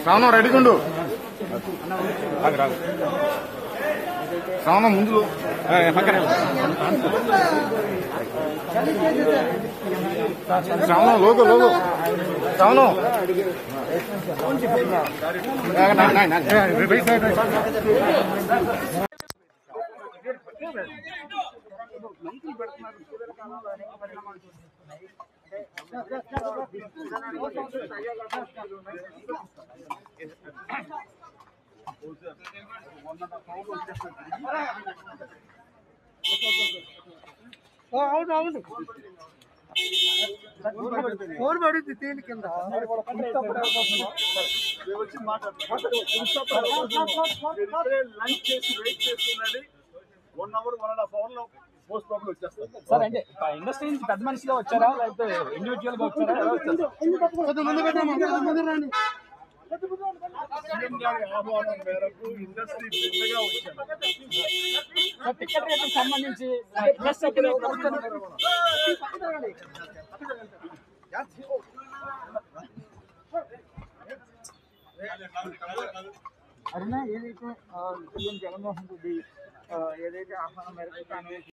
శ్రావణం రెడీగా ఉండు శ్రావణం ముందు శ్రావణం లోగో లోగో శ్రావణం అవును అవును ఫోన్ పడింది దీని కింద లంచ్ చేసి వెయిట్ చేస్తుండండి one hour one and half hour లో పోస్ట్ ప్రాబ్లం వచ్చేస్తుంది సార్ అంటే ఇండస్ట్రీ నుంచి పెద్ద మనిషిగా వచ్చారా లేకపోతే ఇండివిజువల్ గా వచ్చారా ఎలా వచ్చారు కొద్ది ముందు పెట్టాము కొద్ది ముందు రండి సీఎం గారి ఆహ్వానం మేరకు ఇండస్ట్రీ పెద్దగా వచ్చాను సార్ టికెట్ రేట్కి సంబంధించి ఇండస్ట్రీకి ప్రభుత్వం అరుణ ఏదైతే ఆ, సీఎం జగన్మోహన్ రెడ్డి ఆ, ఏదైతే ఆహ్వానం మేరకు తాను